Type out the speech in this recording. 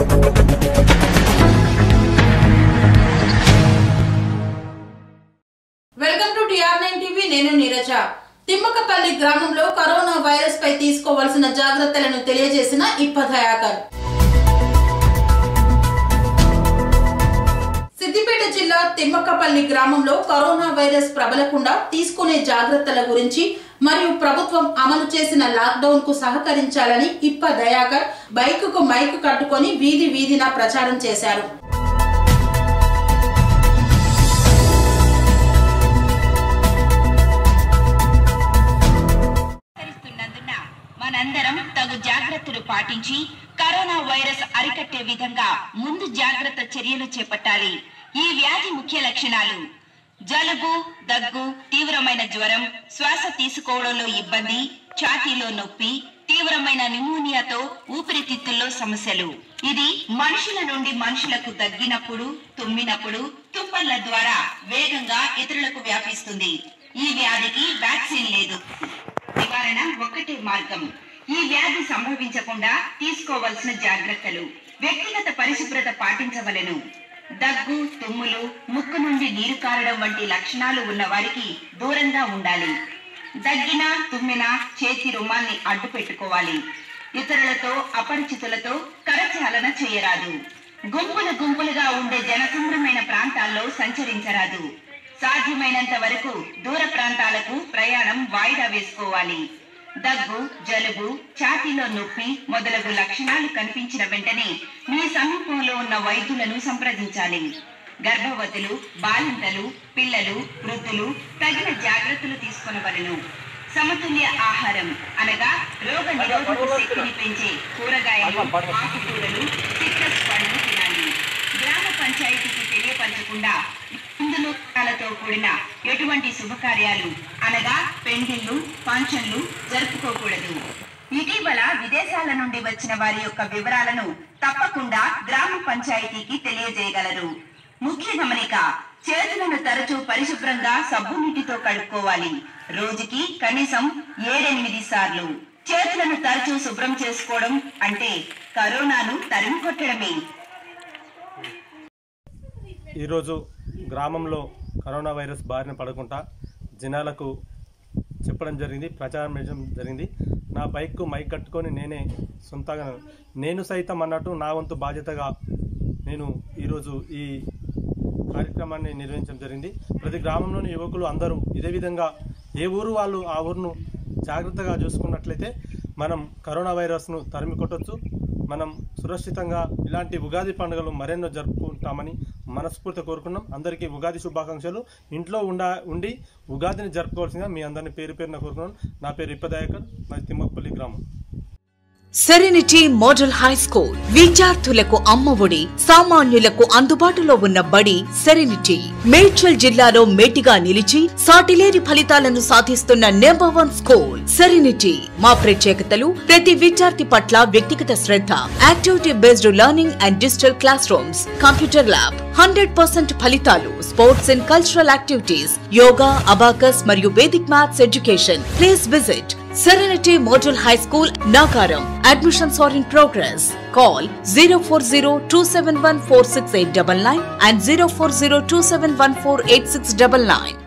Welcome to TR nine TV నేను నీరజ తిమ్మకపల్లి గ్రామంలో corona virus పై తీసుకోవాల్సిన జాగ్రత్తలను తెలియజేసిన ఇప్ప దయాకర్ సిద్దిపేట జిల్లా తిమ్మక్కపల్లి గ్రామంలో కరోనా వైరస్ ప్రబలకుండా తీసుకునే జాగ్రత్తల గురించి మరియు ప్రభుత్వం అమలు చేసిన లాక్డౌన్ కు సహకరించాలని ఇప్ప దయాకర్ బైకుకు మైకు కట్టుకొని వీధి వీధిన ప్రచారం చేశారు విస్తరిస్తున్నందున మనందరం తగు జాగ్రత్తలు పాటించి కరోనా వైరస్ అరికట్టే విధంగా ముందు జాగ్రత్త చర్యలు చేపట్టాలి ఈ వ్యాధి ముఖ్య లక్షణాలు జలుబు దగ్గు తీవ్రమైన జ్వరం శ్వాస తీసుకోవడంలో ఇబ్బంది ఛాతీలో నొప్పి తీవ్రమైన నిమోనియాతో ఊపిరితిత్తుల్లో సమస్యలు ఇది మనుషుల నుండి మనుషులకు దగ్గినప్పుడు తుమ్మినప్పుడు తుప్పర్ల ద్వారా వేగంగా ఇతరులకు వ్యాపిస్తుంది ఈ వ్యాధికి వ్యాక్సిన్ లేదు నివారణ ఒక్కటే మార్గం ఈ వ్యాధి సంభవించకుండా తీసుకోవలసిన జాగ్రత్తలు వ్యక్తిగత పరిశుభ్రత పాటించవలెను దగ్గు తుమ్ములు ముక్కు నుండి నీరు కారడం వంటి లక్షణాలు ఉన్న వారికి దూరంగా ఉండాలి దగ్గిన తుమ్మిన చేతి రుమాల్ని అడ్డు పెట్టుకోవాలి ఇతరులతో అపరిచితులతో కరచాలన చేయరాదు గుంపులు గుంపులుగా ఉండే జనసంద్రమైన ప్రాంతాల్లో సంచరించరాదు సాధ్యమైనంత వరకు దూర ప్రాంతాలకు ప్రయాణం వాయిదా వేసుకోవాలి దగ్గు జలుబు ఛాతీలో నొప్పి మొదలగు లక్షణాలు కనిపించిన వెంటనే మీ సమీపంలో ఉన్న వైద్యులను సంప్రదించాలి గర్భవతులు బాలింతలు పిల్లలు వృద్ధులు తగిన జాగ్రత్తలు తీసుకొనవలను సమతుల్య ఆహారం అనగా రోగ నిరోధక శక్తిని పెంచే కూరగాయలు ఆకుకూరలు సిట్రస్ పండ్లు తినాలి గ్రామ పంచాయతీకి తెలియపరచకుండా ఇందులో తో కూడిన ఎటువంటి శుభకార్యాలు అనగా పెండిళ్లు ఫంక్షన్లు జరుపుకోకూడదు ఇటీవల విదేశాల నుండి వచ్చిన వారి యొక్క వివరాలను తప్పకుండా గ్రామ పంచాయతీకి తెలియజేయగలరు ముఖ్య గమనిక చేతులను తరచూ పరిశుభ్రంగా సబ్బు నీటితో కడుక్కోవాలి రోజుకి కనీసం ఏడెనిమిది సార్లు చేతులను తరచూ శుభ్రం చేసుకోవడం అంటే కరోనాను తరిమి కొట్టడమే ఈరోజు గ్రామంలో కరోనా వైరస్ బారిన పడకుండా జనాలకు చెప్పడం జరిగింది ప్రచారం చేయడం జరిగింది నా బైక్కు మైక్ కట్టుకొని నేనే సొంతంగా నేను సైతం అన్నట్టు నా వంతు బాధ్యతగా నేను ఈరోజు ఈ కార్యక్రమాన్ని నిర్వహించడం జరిగింది ప్రతి గ్రామంలోని యువకులు అందరూ ఇదే విధంగా ఏ ఊరు వాళ్ళు ఆ ఊరును జాగ్రత్తగా చూసుకున్నట్లయితే మనం కరోనా వైరస్ను తరిమి కొట్టొచ్చు మనం సురక్షితంగా ఇలాంటి ఉగాది పండుగలు మరెన్నో జరుపుకుంటామని మనస్ఫూర్తి కోరుకున్నాం అందరికీ ఉగాది శుభాకాంక్షలు ఇంట్లో ఉండ ఉండి ఉగాదిని జరుపుకోవాల్సిందిగా మీ అందరిని పేరు పేరున కోరుకున్నాను నా పేరు ఇప్పదాయకర్ మాది తిమ్మపల్లి గ్రామం సెరెనిటీ మోడల్ హై స్కూల్ విద్యార్థులకు అమ్మఒడి సామాన్యులకు అందుబాటులో ఉన్న బడి సెరెనిటీ మేడ్చల్ జిల్లాలో మేటిగా నిలిచి సాటిలేని ఫలితాలను సాధిస్తున్న నెంబర్ వన్ స్కూల్ సెరెనిటీ మా ప్రత్యేకతలు ప్రతి విద్యార్థి పట్ల వ్యక్తిగత శ్రద్ధ activity based learning and digital classrooms computer lab hundred percent ఫలితాలు sports and cultural activities yoga abacus మరియు Vedic maths education please visit Serenity Model High School, Nagaram. Admissions are in progress. Call 040 and 040